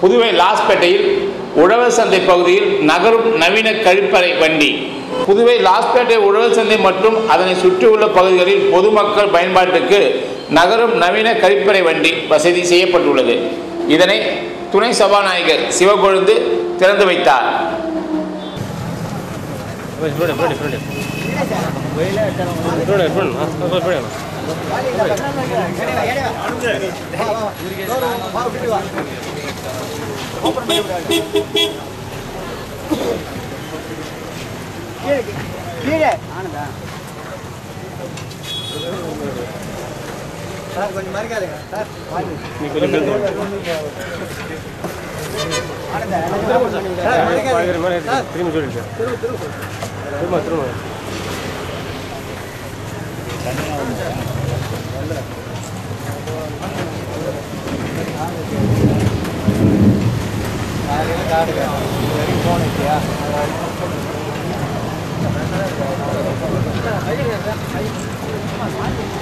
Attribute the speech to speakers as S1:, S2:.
S1: புதுவை லாஸ்பேட்டையில் உழவர் சந்தை பகுதியில் நகரும் நவீன கழிப்பறை வண்டி புதுவை லாஸ்பேட்டை உழவர் சந்தை மற்றும் அதனை சுற்றியுள்ள பகுதிகளில் பொதுமக்கள் பயன்பாட்டுக்கு நகரும் நவீன கழிப்பறை வண்டி வசதி செய்யப்பட்டுள்ளது இதனை துணை சபாநாயகர் சிவகொழுந்து திறந்து வைத்தார்
S2: friend friend friend friend friend ஆ ஃப்ரெண்ட்
S3: கீழே ஆனதா சார் கொஞ்சம் மறைக்காதுங்க சார்
S2: நீ கொஞ்சம் பேருந்து
S3: சார் மறைக்காதுங்க சார்
S2: திரும்பி சொல்லிட்டு திரும்ப திரும்ப
S3: காடுங்க வரைக்கும் போனேன் இல்லையா
S2: ஆ